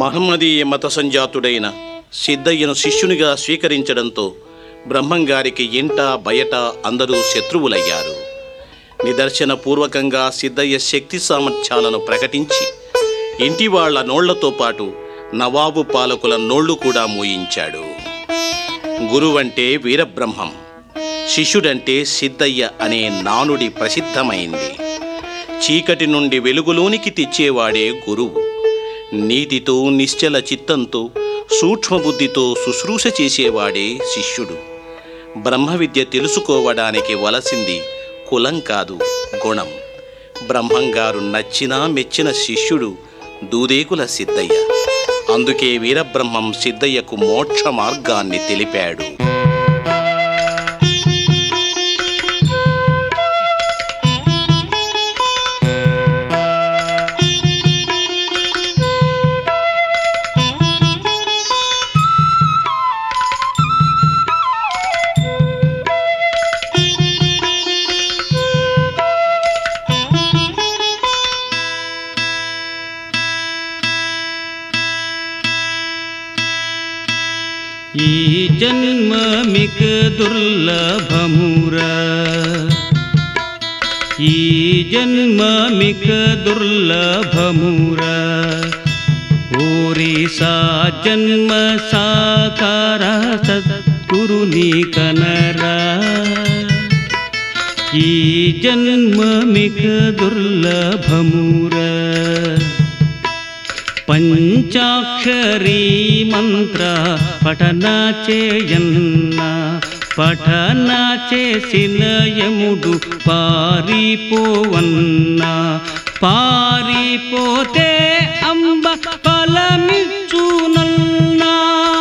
మహమ్మదీయ మత సంజాతుడైన సిద్ధయ్యను శిష్యునిగా స్వీకరించడంతో బ్రహ్మంగారికి ఇంట బయట అందరూ శత్రువులయ్యారు నిదర్శన పూర్వకంగా సిద్ధయ్య శక్తి సామర్థ్యాలను ప్రకటించి ఇంటి వాళ్ళ నోళ్లతో పాటు నవాబు పాలకుల నోళ్లు కూడా మూయించాడు గురువంటే వీరబ్రహ్మం శిష్యుడంటే సిద్ధయ్య అనే నానుడి ప్రసిద్ధమైంది చీకటి నుండి వెలుగులోనికి తెచ్చేవాడే గురువు నీతితో నిశ్చల చిత్తంతో సూక్ష్మబుద్ధితో శుశ్రూష చేసేవాడే శిష్యుడు బ్రహ్మ విద్య తెలుసుకోవడానికి వలసింది కులం కాదు గుణం బ్రహ్మంగారు నచ్చినా మెచ్చిన శిష్యుడు దూదేకుల సిద్ధయ్య అందుకే వీరబ్రహ్మం సిద్ధయ్యకు మోక్ష మార్గాన్ని తెలిపాడు ఈ జన్మమిక దుర్లభమురా ఈ జన్మమిక దుర్లభమురా ఓరి సా జన్మ సాకార సద్గురుని కనరా ఈ జన్మమిక దుర్లభమురా పంచాక్షరీ మంత్ర పఠన చేయన్న పఠన చేసిన యముడు పారిపోవన్న పారిపోతే అంబ ఫలమిచ్చునన్నా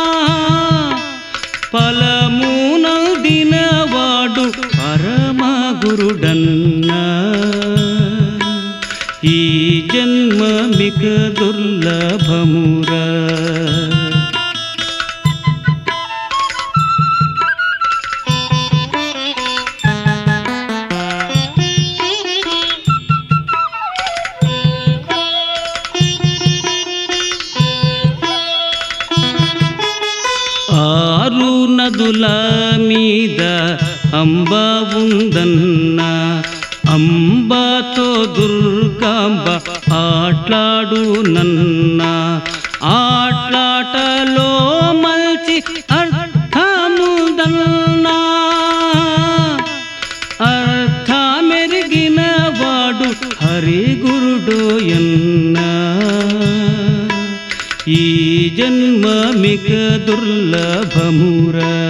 ఫలమున దినవాడు పరమ గురుడన్నా ఈ జన్మమిక దుర్లభమురా ఆరు నదుల మీద అంబ ఉందన్న అంబతో దుర్గాంబ ఆట్లాడు నన్న ఆట్లాటలో మల్చి అర్థముదన్నా అర్థమెరిగిన వాడు హరి గురుడోయన్నా ఈ జన్మమిక దుర్లభమురా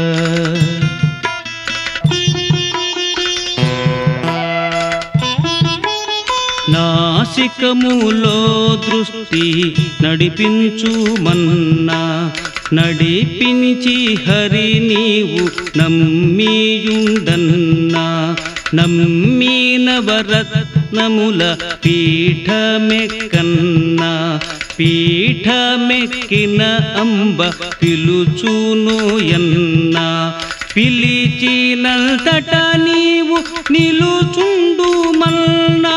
నాసికములో దృష్టి నడిపించుమన్నా నడిపించి హరి నీవు నమ్మియుండన్నా నమ్మిన వరత్నముల పీఠమెక్కన్నా పీఠమెక్కిన అంబ పిలుచును ఎన్నా పిలిచినంతట నీవు నిలుచుండు మన్నా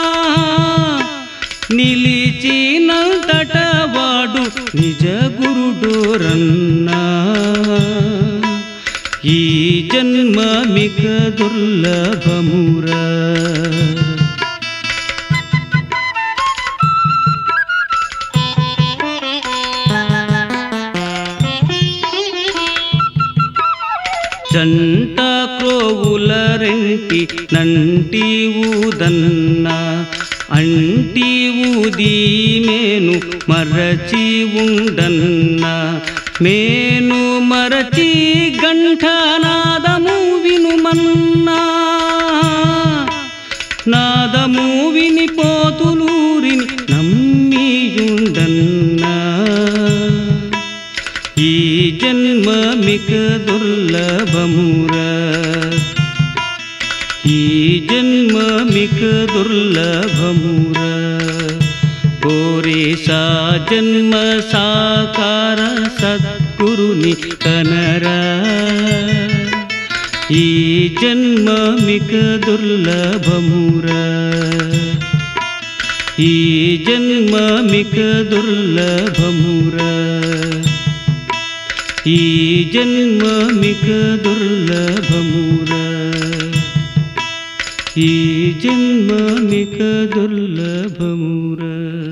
నిలిచినంతట వాడు నిజ గురుడోరన్నా ఈ జన్మమిక దుర్లభమురా జంట క్రోవుల రెంటి నంటి ఊదన్న అంటి ఊది మేను మరచి ఉండన్న మేను మరచి గంఠనాదము వినుమన్నా నాదము విని పోతులూరిని నమ్మియుండన్నా ఈ జన్మమిక దుర్లభమురా ఈ జన్మమిక దుర్లభమురా ఓరే సా జన్మ సాకార సద్గురుని కనరా ఈ జన్మమిక దుర్లభమురా ఈ జన్మమిక దుర్లభమురా ఈ జన్మమిక దుర్లభమురా ఈ జన్మమిక దుర్లభమురా